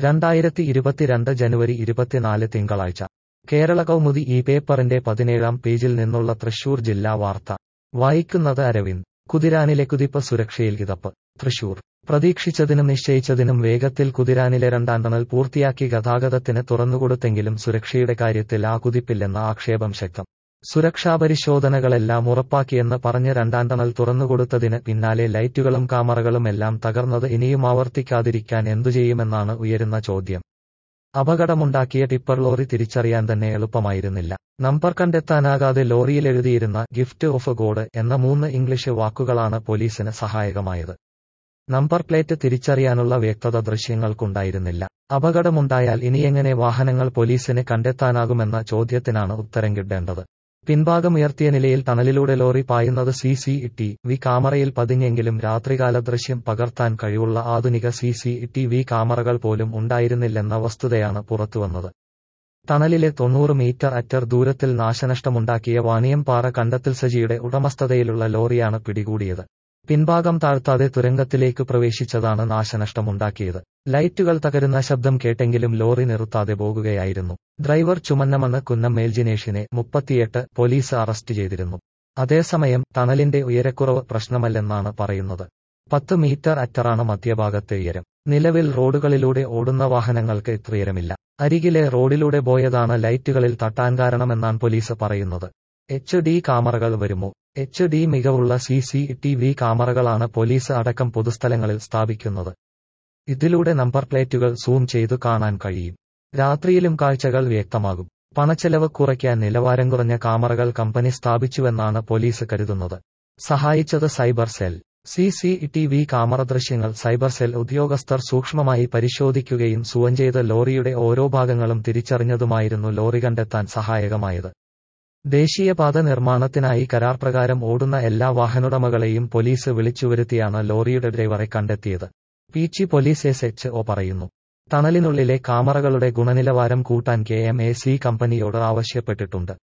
രണ്ടായിരത്തി ഇരുപത്തിരണ്ട് ജനുവരി ഇരുപത്തിനാല് തിങ്കളാഴ്ച കേരള കൗമുദി ഈ പേപ്പറിന്റെ പതിനേഴാം പേജിൽ നിന്നുള്ള തൃശൂർ ജില്ലാ വാർത്ത വായിക്കുന്നത് അരവിന്ദ് കുതിരാനിലെ കുതിപ്പ് സുരക്ഷയിൽ കിതപ്പ് തൃശൂർ പ്രതീക്ഷിച്ചതിനും നിശ്ചയിച്ചതിനും വേഗത്തിൽ കുതിരാനിലെ രണ്ടാം ടണൽ പൂർത്തിയാക്കി ഗതാഗതത്തിന് തുറന്നുകൊടുത്തെങ്കിലും സുരക്ഷയുടെ കാര്യത്തിൽ ആ കുതിപ്പില്ലെന്ന ആക്ഷേപം ശക്തം സുരക്ഷാ പരിശോധനകളെല്ലാം ഉറപ്പാക്കിയെന്ന് പറഞ്ഞ് രണ്ടാം ടണൽ തുറന്നുകൊടുത്തതിന് പിന്നാലെ ലൈറ്റുകളും കാമറകളുമെല്ലാം തകർന്നത് ഇനിയും ആവർത്തിക്കാതിരിക്കാൻ എന്തുചെയ്യുമെന്നാണ് ഉയരുന്ന ചോദ്യം അപകടമുണ്ടാക്കിയ ടിപ്പർ ലോറി തിരിച്ചറിയാൻ തന്നെ എളുപ്പമായിരുന്നില്ല നമ്പർ കണ്ടെത്താനാകാതെ ലോറിയിൽ എഴുതിയിരുന്ന ഗിഫ്റ്റ് ഓഫ് ഗോഡ് എന്ന മൂന്ന് ഇംഗ്ലീഷ് വാക്കുകളാണ് പോലീസിന് സഹായകമായത് നമ്പർ പ്ലേറ്റ് തിരിച്ചറിയാനുള്ള വ്യക്തത ദൃശ്യങ്ങൾക്കുണ്ടായിരുന്നില്ല അപകടമുണ്ടായാൽ ഇനിയെങ്ങനെ വാഹനങ്ങൾ പോലീസിന് കണ്ടെത്താനാകുമെന്ന ചോദ്യത്തിനാണ് ഉത്തരം കിട്ടേണ്ടത് പിൻഭാഗം ഉയർത്തിയ നിലയിൽ ടണലിലൂടെ ലോറി പായുന്നത് സി സി ടി വി ക്യാമറയിൽ പതിഞ്ഞെങ്കിലും രാത്രികാല ദൃശ്യം പകർത്താൻ കഴിവുള്ള ആധുനിക സി സി ടി വി ക്യാമറകൾ പോലും ഉണ്ടായിരുന്നില്ലെന്ന വസ്തുതയാണ് പുറത്തുവന്നത് ടണലിലെ തൊണ്ണൂറ് മീറ്റർ അറ്റർ ദൂരത്തിൽ നാശനഷ്ടമുണ്ടാക്കിയ വാണിയംപാറ കണ്ടത്തിൽ സജിയുടെ ഉടമസ്ഥതയിലുള്ള ലോറിയാണ് പിടികൂടിയത് പിൻഭാഗം താഴ്ത്താതെ തുരങ്കത്തിലേക്ക് പ്രവേശിച്ചതാണ് നാശനഷ്ടമുണ്ടാക്കിയത് ലൈറ്റുകൾ തകരുന്ന ശബ്ദം കേട്ടെങ്കിലും ലോറി നിർത്താതെ പോകുകയായിരുന്നു ഡ്രൈവർ ചുമന്നമണ്ണ് കുന്നം മേൽജിനേഷിനെ മുപ്പത്തിയെട്ട് പോലീസ് അറസ്റ്റ് ചെയ്തിരുന്നു അതേസമയം ടണലിന്റെ ഉയരക്കുറവ് പ്രശ്നമല്ലെന്നാണ് പറയുന്നത് പത്ത് മീറ്റർ അറ്ററാണ് മധ്യഭാഗത്തെ ഉയരം നിലവിൽ റോഡുകളിലൂടെ ഓടുന്ന വാഹനങ്ങൾക്ക് ഇത്രയുയരമില്ല അരികിലെ റോഡിലൂടെ പോയതാണ് ലൈറ്റുകളിൽ തട്ടാൻ കാരണമെന്നാണ് പോലീസ് പറയുന്നത് എച്ച് ഡി ക്യാമറകൾ വരുമോ എച്ച് ഡി മികവുള്ള സി സി ടി വി ക്യാമറകളാണ് പോലീസ് അടക്കം പൊതുസ്ഥലങ്ങളിൽ സ്ഥാപിക്കുന്നത് ഇതിലൂടെ നമ്പർ പ്ലേറ്റുകൾ സൂം ചെയ്തു കാണാൻ കഴിയും രാത്രിയിലും കാഴ്ചകൾ വ്യക്തമാകും പണച്ചെലവ് കുറയ്ക്കാൻ നിലവാരം കുറഞ്ഞ ക്യാമറകൾ കമ്പനി സ്ഥാപിച്ചുവെന്നാണ് പോലീസ് കരുതുന്നത് സഹായിച്ചത് cyber cell C C T V camera ദൃശ്യങ്ങൾ സൈബർ സെൽ ഉദ്യോഗസ്ഥർ സൂക്ഷ്മമായി പരിശോധിക്കുകയും സുവൻ ചെയ്ത ലോറിയുടെ ഓരോ ഭാഗങ്ങളും തിരിച്ചറിഞ്ഞതുമായിരുന്നു ലോറി കണ്ടെത്താൻ സഹായകമായത് ദേശീയപാത നിർമ്മാണത്തിനായി കരാർ പ്രകാരം ഓടുന്ന എല്ലാ വാഹനോടമകളെയും പോലീസ് വിളിച്ചുവരുത്തിയാണ് ലോറിയുടെ ഡ്രൈവറെ കണ്ടെത്തിയത് Peechi police S H O പറയുന്നു ടണലിനുള്ളിലെ ക്യാമറകളുടെ ഗുണനിലവാരം കൂട്ടാൻ കെ എം എ സി കമ്പനിയോട് ആവശ്യപ്പെട്ടിട്ടുണ്ട്